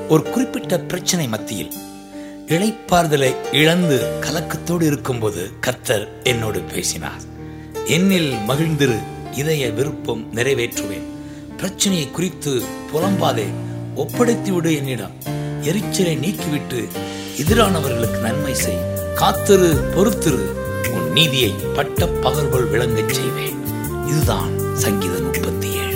ஒரு குறிப்பிட்ட பிரச்சனை மத்தியில் இளைப்பாறுதலை இழந்து கலக்கத்தோடு இருக்கும்போது கர்த்தர் என்னோடு பேசினார் என்னில் மகிழ்ந்திரு இதய விருப்பம் நிறைவேற்றுவேன் பிரச்சனையை குறித்து புலம்பாதே ஒப்படைத்து விடு என்னிடம் எரிச்சலை நீக்கிவிட்டு எதிரானவர்களுக்கு நன்மை செய் காத்திரு பொறுத்திரு உன் நீதியை பட்ட பகல் போல் விளங்கச் செய்வேன் இதுதான் சங்கீதம் முப்பத்தி ஏழு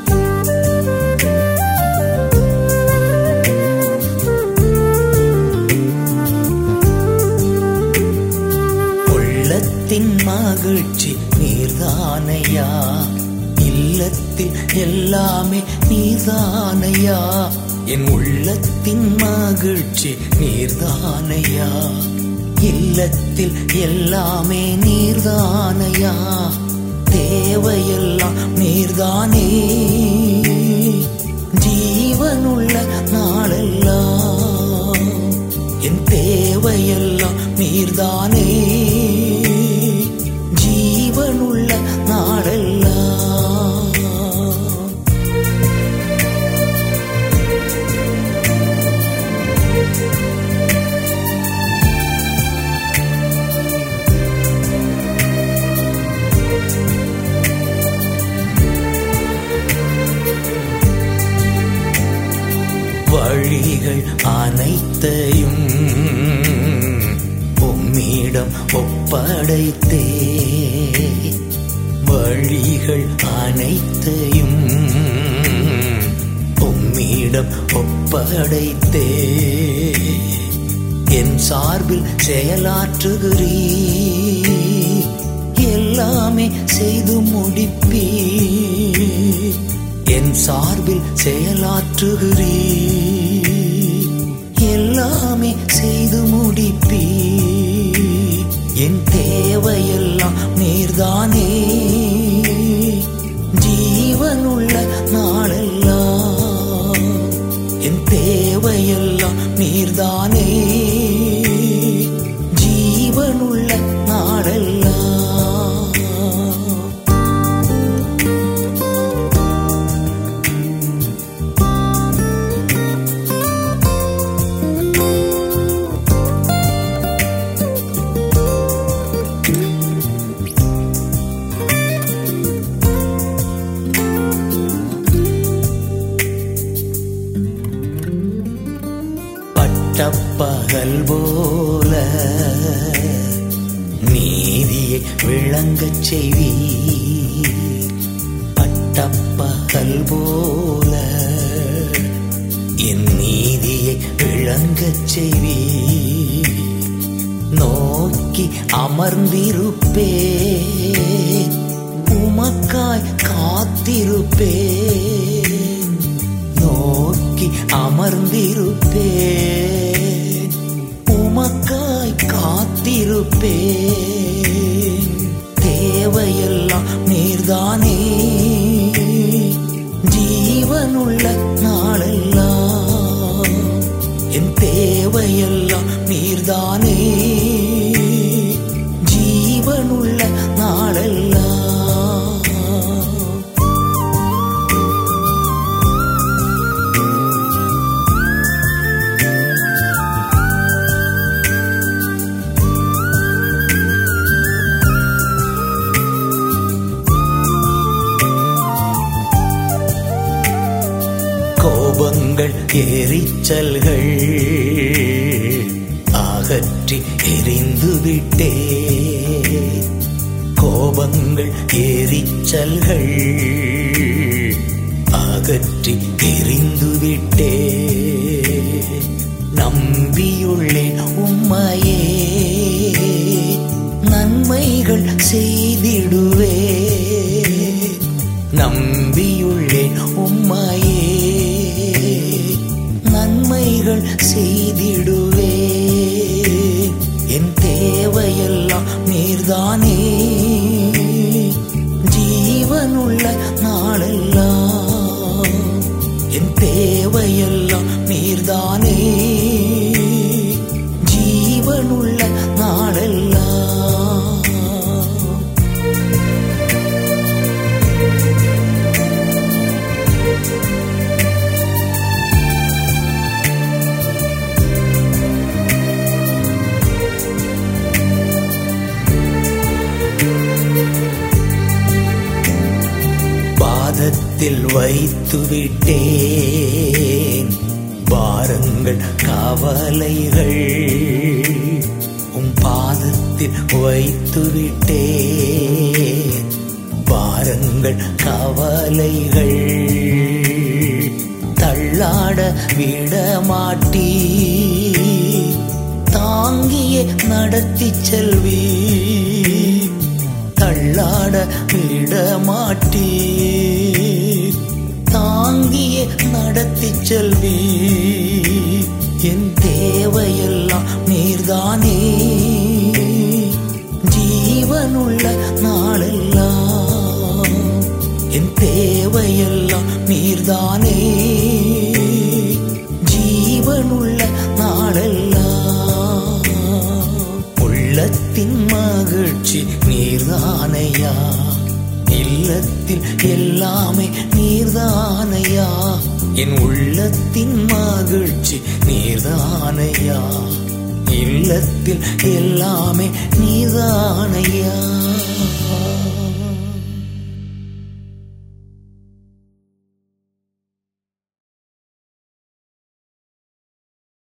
உள்ளத்தின் மகிழ்ச்சி நீர்தானையா இல்லத்தில் எல்லாமே நீர்தானையா என் உள்ளத்தின் மகிழ்ச்சி நீர்தானையா இல்லத்தில் எல்லாமே நீர்தானையா தேவையெல்லாம் நீர்தானே ஜீவனுள்ள நாளெல்லாம் என் தேவையெல்லாம் நீர்தானே ஜீவனுள்ள நாளெல்லாம் வழிகள் அனைத்தையும் உம்மிடம் ஒப்படைத்தே வழிகள் அனைத்தையும் உம்மிடம் ஒப்படைத்தே என் சார்பில் செயலாற்றுகிறீ எல்லாமே செய்து முடிப்பீ என் சார்பில் செயலாற்றுகிறீ எல்லாமே செய்து முடிப்பீ என் தேவையெல்லாம் நீர்தானே ஜீவனுள்ள நாளெல்லாம் என் தேவையெல்லாம் நீர்தானே ஜீவனுள்ள நாளெல்லாம் பட்டப்பகல் போல நீதியை விளங்கச் செய்வி பட்டப்பகல் போல என் நீதியை விளங்கச் செய்வி நோக்கி அமர்ந்திருப்பே உமக்காய் காத்திருப்பேன் நோக்கி அமர்ந்திருப்பேன் உமக்காய் காத்திருப்பேன் தேவையெல்லாம் நீர்தானே ஜீவனுள்ள நாளெல்லாம் என் தேவையெல்லாம் நீர்தானே ஜீவனுள்ள நாளெல்லாம் கோபங்கள் எரிச்சல்கள் அகற்றி எரிந்து விட்டே கோபங்கள் எரிச்சல்கள் அகற்றி எரிந்து விட்டே நம்பியுள்ளேன் உம்மையே நன்மைகள் செய்திடுவே நம்பியுள்ளேன் உம்மையே நன்மைகள் செய்திடுவே என் தேவையெல்லாம் நீர்தானே ஜீவனுள்ள நாளெல்லாம் என் தேவையெல்லாம் நீர்தானே ஜீவனுள்ள நாளெல்லாம் வைத்து விட்டேன் பாரங்கள் கவலைகள் உம் பாதத்தில் வைத்து விட்டேன் பாரங்கள் கவலைகள் தள்ளாட விட மாட்டீ தாங்கியே நடத்தி செல்வி தள்ளாட விட மாட்டீ தாங்கியே நடத்தி செல்வி என் தேவையெல்லாம் நீர்தானே ஜீவனுள்ள நாளெல்லாம் என் தேவையெல்லாம் நீர்தானே ஜீவனுள்ள நாளெல்லாம் உள்ளத்தின் மகிழ்ச்சி நீர்தானையா இல்லத்தில் எல்லாமே நீர்தானையா என் உள்ளத்தின் மகிழ்ச்சி நீர்தானையா இல்லத்தில் எல்லாமே நீர்தானையா